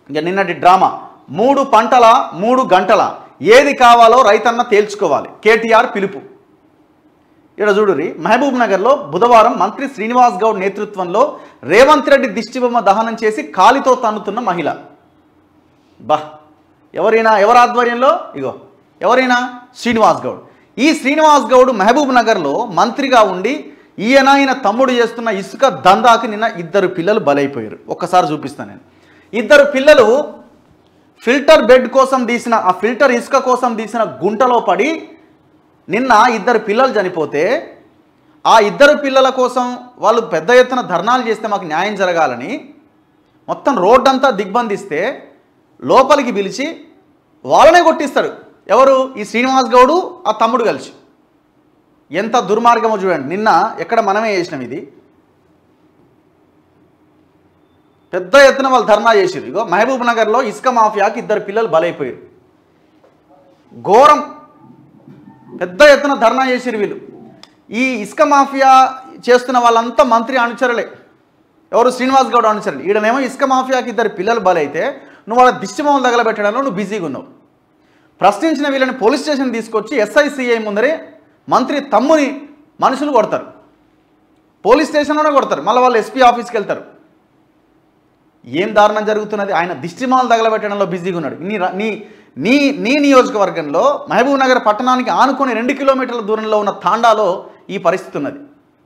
ఇంకా నిన్నటి డ్రామా మూడు పంటల మూడు గంటల ఏది కావాలో రైతన్న తేల్చుకోవాలి కేటీఆర్ పిలుపు ఇక్కడ చూడురి మహబూబ్ నగర్లో బుధవారం మంత్రి శ్రీనివాస్ గౌడ్ నేతృత్వంలో రేవంత్ రెడ్డి దిష్టిబొమ్మ దహనం చేసి కాలితో తన్నుతున్న మహిళ బా ఎవరైనా ఎవరి ఆధ్వర్యంలో ఇగో ఎవరైనా శ్రీనివాస్ గౌడ్ ఈ శ్రీనివాస్ గౌడ్ మహబూబ్ నగర్లో మంత్రిగా ఉండి ఈయన ఈయన తమ్ముడు చేస్తున్న ఇసుక దందాకి నిన్న ఇద్దరు పిల్లలు బలైపోయారు ఒక్కసారి చూపిస్తాను నేను ఇద్దరు పిల్లలు ఫిల్టర్ బెడ్ కోసం తీసిన ఆ ఫిల్టర్ ఇసుక కోసం తీసిన గుంటలో పడి నిన్న ఇద్దరు పిల్లలు చనిపోతే ఆ ఇద్దరు పిల్లల కోసం వాళ్ళు పెద్ద ఎత్తున ధర్నాలు చేస్తే మాకు న్యాయం జరగాలని మొత్తం రోడ్డంతా దిగ్బంధిస్తే లోపలికి పిలిచి వాళ్ళనే కొట్టిస్తారు ఎవరు ఈ శ్రీనివాస్ గౌడు ఆ తమ్ముడు కలిసి ఎంత దుర్మార్గమో చూడండి నిన్న ఎక్కడ మనమే చేసినాం ఇది పెద్ద ఎత్తున వాళ్ళు ధర్నా చేసిరు ఇగో మహబూబ్ నగర్లో ఇసుక మాఫియాకి ఇద్దరు పిల్లలు బలైపోయారు ఘోరం పెద్ద ఎత్తున ధర్నా చేసిరు వీళ్ళు ఈ ఇసుక మాఫియా చేస్తున్న వాళ్ళంతా మంత్రి అనుచరులే ఎవరు శ్రీనివాస్ గౌడ్ అనుచరులు ఈడనేమో ఇసుక మాఫియాకి ఇద్దరు పిల్లలు బలైతే నువ్వు వాళ్ళ దిష్టిమోహం తగలబెట్టడంలో నువ్వు బిజీగా ఉన్నావు ప్రశ్నించిన వీళ్ళని పోలీస్ స్టేషన్ తీసుకొచ్చి ఎస్ఐసిఐ ముందరే మంత్రి తమ్ముని మనుషులు కొడతారు పోలీస్ స్టేషన్లోనే కొడతారు మళ్ళీ వాళ్ళు ఎస్పీ ఆఫీస్కి వెళ్తారు ఏం దారుణం జరుగుతున్నది ఆయన దిష్టిమాలు తగలబెట్టడంలో బిజీగా ఉన్నాడు నీ రా- నీ నీ నీ నియోజకవర్గంలో మహబూబ్ నగర్ పట్టణానికి ఆనుకుని రెండు కిలోమీటర్ల దూరంలో ఉన్న తాండాలో ఈ పరిస్థితి ఉన్నది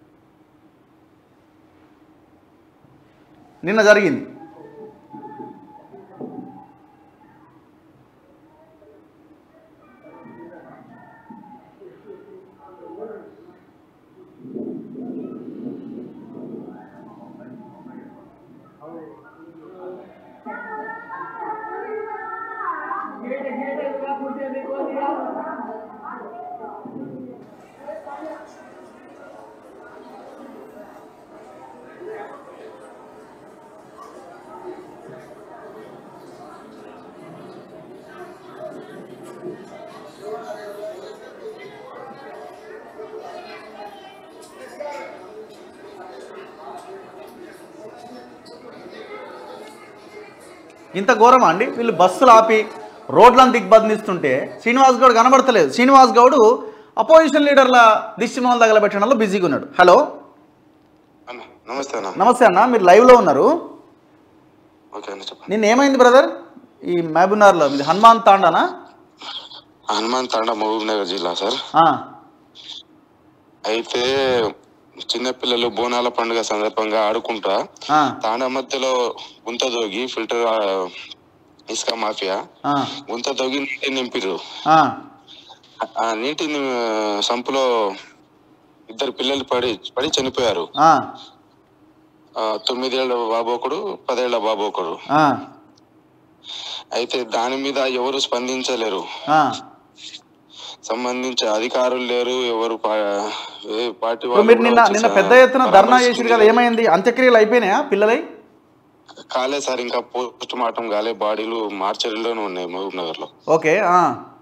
నిన్న జరిగింది ఇంత ఘోరమా అండి వీళ్ళు బస్సులు ఆపి రోడ్లను దిగ్బంధిస్తుంటే శ్రీనివాస్ గౌడ్ కనబడతలేదు శ్రీనివాస్ గౌడ్ అపోజిషన్ లీడర్ల దిష్టిమోహన్ తగలబెట్టడంలో బిజీగా ఉన్నాడు హలో అన్న నమస్తే అన్న నమస్తే అన్న మీరు లైవ్లో ఉన్నారు ఓకే అన్న చెప్పండి నిన్న ఏమైంది బ్రదర్ ఈ మహబూబ్నగర్లో మీది హనుమాన్ తాండానా హనుమాన్ తాండ మహబూబ్ నగర్ జిల్లా సార్ ఆ, అయితే చిన్నపిల్లలు బోనాల పండుగ సందర్భంగా ఆడుకుంటా ఆ, తాండ మధ్యలో గుంత దోగి ఫిల్టర్ ఆ, ఇసుక మాఫియా ఆ, గుంత దోగి నీటి నింపిరు ఆ, ఆ నీటి ని- సంపులో ఇద్దరు పిల్లలు పడి పడి చనిపోయారు ఆ, ఆ, తొమ్మిదేళ్ల బాబు ఒకడు పదేళ్ల బాబు ఒకడు ఆ, అయితే దాని మీద ఎవరు స్పందించలేరు ఆ. సంబంధించి అధికారులు లేరు ఎవరు పా- ఏ పార్టీ ఇప్పుడు వాళ్ళు మీరు కూడా నిన్న వచ్చి నిన్న స- పెద్ద ఎత్తున ధర్నా చేసిరు కదా ఏమైంది అంత్యక్రియలు అయిపోయినాయా పిల్లలై కాలే సార్ ఇంకా పోస్ట్ మార్టం కాలే బాడీలు మార్చరీలోనే ఉన్నాయి మహబూబ్ నగర్ లో ఓకే ఆ,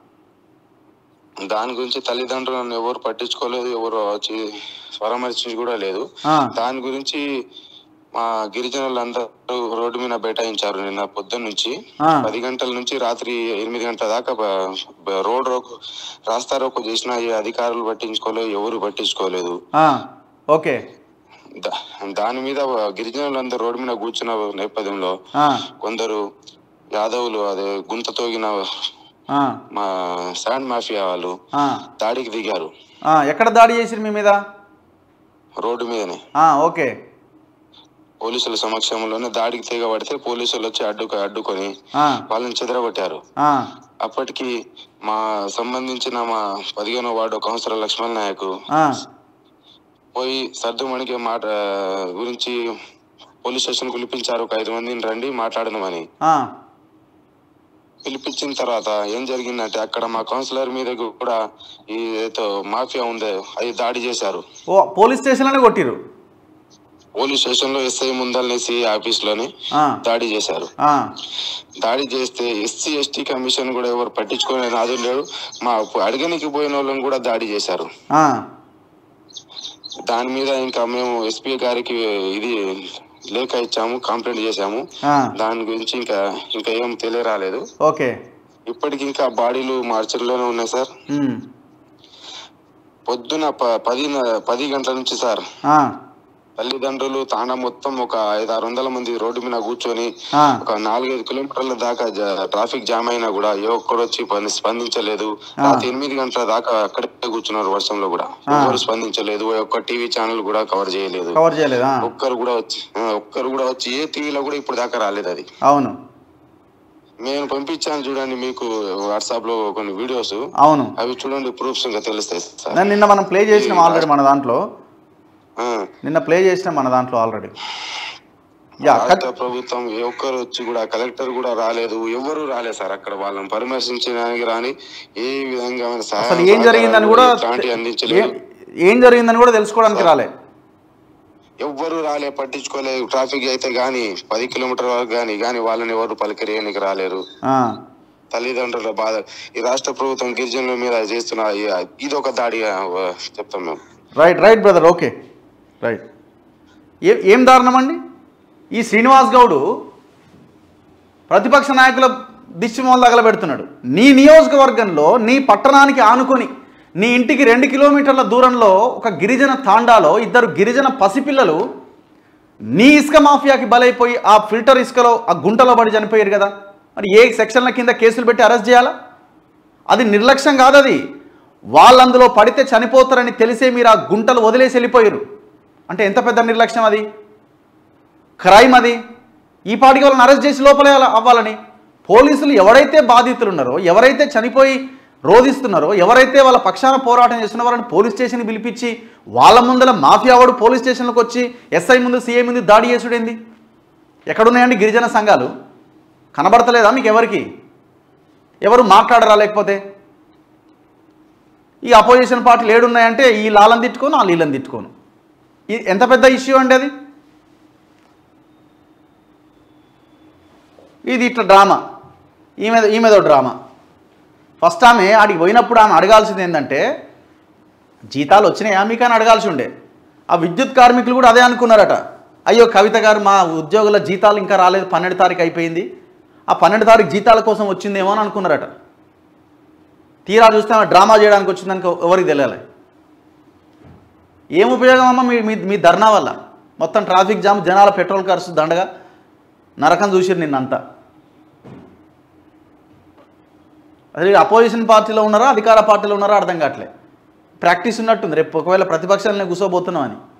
దాని గురించి తల్లిదండ్రులను ఎవరు పట్టించుకోలేదు ఎవరు వచ్చి స్వరమర్చి కూడా లేదు ఆ, దాని గురించి మా గిరిజనులందరూ రోడ్డు మీద బైఠాయించారు నిన్న పొద్దున్న నుంచి ఆ. పది గంటల నుంచి రాత్రి ఎనిమిది గంటల దాకా బ- బ- రోడ్ రోకు రాస్తా రోకో చేసిన ఈ అధికారులు పట్టించుకోలేదు ఎవరు పట్టించుకోలేదు ఆ, ఓకే దా- దాని మీద గిరిజనులందరూ రోడ్డు మీద కూర్చున్న నేపథ్యంలో ఆ, కొందరు యాదవులు అదే గుంత తోగిన ఆ, మా శాండ్ మాఫియా వాళ్ళు ఆ, దాడికి దిగారు ఆ, ఎక్కడ దాడి చేసిరు మీ మీద రోడ్డు మీదనే ఆ, ఓకే పోలీసుల సమక్షంలోనే దాడికి తెగబడితే పోలీసులు వచ్చి అడ్డుకు అడ్డుకొని ఆ, వాళ్ళని చెదరగొట్టారు ఆ, అప్పటికి మా సంబంధించిన మా పదిహేనో వార్డు కౌన్సిలర్ లక్ష్మణ్ నాయక్ ఆ, పోయి సర్దుమణికి మాట గురించి పోలీస్ స్టేషన్ పిలిపించారు ఒక ఐదు మందిని రండి మాట్లాడదామని ఆ, పిలిపించిన తర్వాత ఏం జరిగిందంటే అక్కడ మా కౌన్సిలర్ మీద కూడా ఈ ఏదో మాఫియా ఉందే అది దాడి చేశారు ఓ పోలీస్ స్టేషన్లోనే కొట్టిరు పోలీస్ స్టేషన్ లో ఎస్ఐ ముందల్ని సిఐ ఆఫీస్ లోని ఆ, దాడి చేశారు ఆ, దాడి చేస్తే ఎస్సీ ఎస్టీ కమిషన్ కూడా ఎవరు పట్టించుకునే నాదు లేడు మా అడగనికి పోయిన వాళ్ళని కూడా దాడి చేశారు ఆ, దాని మీద ఇంకా మేము ఎస్పీ గారికి ఇది లేఖ ఇచ్చాము కంప్లైంట్ చేశాము ఆ, దాని గురించి ఇంకా ఇంకా ఏం తెలియరాలేదు ఓకే ఇప్పటికి ఇంకా బాడీలు మార్చర్లోనే ఉన్నాయి సార్ ఉమ్, పొద్దున ప- పది న- పది గంటల నుంచి సార్ ఆ, తల్లిదండ్రులు తాండా మొత్తం ఒక ఐదు ఆరు వందల మంది రోడ్డు మీద కూర్చొని ఆ, ఒక నాలుగైదు కిలోమీటర్ల దాకా జ- ట్రాఫిక్ జామ్ అయినా కూడా ఏ ఒక్కడు వచ్చి పని- స్పందించలేదు రాత్రి ఎనిమిది గంటల దాకా అక్కడే కూర్చున్నారు వర్షంలో కూడా ఎవరు స్పందించలేదు ఏ ఒక్క టీవీ ఛానల్ కూడా కవర్ చేయలేదు కవర్ చేయలేదా ఒక్కరు కూడా వచ్చి ఆ, ఒక్కరు కూడా వచ్చి ఏ టీవీలో కూడా ఇప్పుడు దాకా రాలేదు అది అవును నేను పంపించాను చూడండి మీకు వాట్సాప్ లో కొన్ని వీడియోస్ అవును అవి చూడండి ప్రూఫ్స్ ఇంకా తెలుస్తాయి సార్ నేను నిన్న మనం ప్లే చేసినాం ఆల్రెడీ మన దాంట్లో ఆ, నిన్న ప్లే చేసినాం మన దాంట్లో ఆల్రెడీ యా కట్ రాష్ట్ర ప్రభుత్వం ఏ ఒక్కరు వచ్చి కూడా కలెక్టర్ కూడా రాలేదు ఎవరు రాలేదు సార్ అక్కడ వాళ్ళని పరామర్శించడానికి రాని ఏ విధంగా సహాయ అసలు ఏం జరిగిందని కూడా ఇట్లాంటివి అందించలేదు ఏ- ఏం జరిగిందని కూడా తెలుసుకోవడానికి రాలే ఎవ్వరు రాలే పట్టించుకోలేదు ట్రాఫిక్ అయితే గాని పది కిలోమీటర్ వరకు గాని గాని వాళ్ళని ఎవరు పలికరేయనికి రాలేరు ఆ, తల్లిదండ్రుల బాధ ఈ రాష్ట్ర ప్రభుత్వం గిరిజనుల మీద చేస్తున్న ఈ- ఇది ఒక దాడి ఆ, చెప్తాం మేము right right brother okay right ఏ ఏం దారుణం అండి ఈ శ్రీనివాస్ గౌడు ప్రతిపక్ష నాయకుల దిష్టి మొదలు తగలబెడుతున్నాడు నీ నియోజకవర్గంలో నీ పట్టణానికి ఆనుకొని నీ ఇంటికి రెండు కిలోమీటర్ల దూరంలో ఒక గిరిజన తాండాలో ఇద్దరు గిరిజన పసిపిల్లలు నీ ఇసుక మాఫియాకి బలైపోయి ఆ ఫిల్టర్ ఇసుకలో ఆ గుంటలో పడి చనిపోయారు కదా మరి ఏ సెక్షన్ల కింద కేసులు పెట్టి అరెస్ట్ చేయాలా అది నిర్లక్ష్యం కాదు అది వాళ్ళందులో పడితే చనిపోతారని తెలిసే మీరు ఆ గుంటలు వదిలేసి వెళ్ళిపోయారు అంటే ఎంత పెద్ద నిర్లక్ష్యం అది క్రైమ్ అది ఈ పాటికి వాళ్ళని అరెస్ట్ చేసి లోపలే అలా అవ్వాలని పోలీసులు ఎవరైతే బాధితులు ఉన్నారో ఎవరైతే చనిపోయి రోధిస్తున్నారో ఎవరైతే వాళ్ళ పక్షాన పోరాటం చేస్తున్న వాళ్ళని పోలీస్ స్టేషన్కి పిలిపించి వాళ్ళ ముందర మాఫియా వాడు పోలీస్ స్టేషన్లకు వచ్చి ఎస్ఐ ముందు సీఐ ముందు దాడి చేసుడేంది ఎక్కడున్నాయండి గిరిజన సంఘాలు కనబడతలేదా మీకు ఎవరికి ఎవరు మాట్లాడరా లేకపోతే ఈ అపోజిషన్ పార్టీలు ఏడున్నాయంటే ఈ లాలను తిట్టుకోను ఆ నీళ్ళని తిట్టుకోను ఇది ఎంత పెద్ద ఇష్యూ అండి అది ఇది ఇట్లా డ్రామా ఈమె ఈమెదో డ్రామా ఫస్ట్ ఆమె ఆడికి పోయినప్పుడు ఆమె అడగాల్సింది ఏంటంటే జీతాలు వచ్చినాయా మీకు అని అడగాల్సి ఉండే ఆ విద్యుత్ కార్మికులు కూడా అదే అనుకున్నారట అయ్యో కవిత గారు మా ఉద్యోగుల జీతాలు ఇంకా రాలేదు పన్నెండు తారీఖు అయిపోయింది ఆ పన్నెండు తారీఖు జీతాల కోసం వచ్చిందేమో అని అనుకున్నారట తీరా చూస్తే ఆమె డ్రామా చేయడానికి వచ్చిందని ఎవరికి తెలియాలి ఏం ఉపయోగం అమ్మ మీ మీ మీ ధర్నా వల్ల మొత్తం ట్రాఫిక్ జామ్ జనాల పెట్రోల్ ఖర్చు దండగా నరకం చూసిరు నిన్నంతా అసలు అపోజిషన్ పార్టీలో ఉన్నారా అధికార పార్టీలో ఉన్నారా అర్థం కావట్లే ప్రాక్టీస్ ఉన్నట్టుంది రేపు ఒకవేళ ప్రతిపక్షాలనే కూర్చోబోతున్నాం అని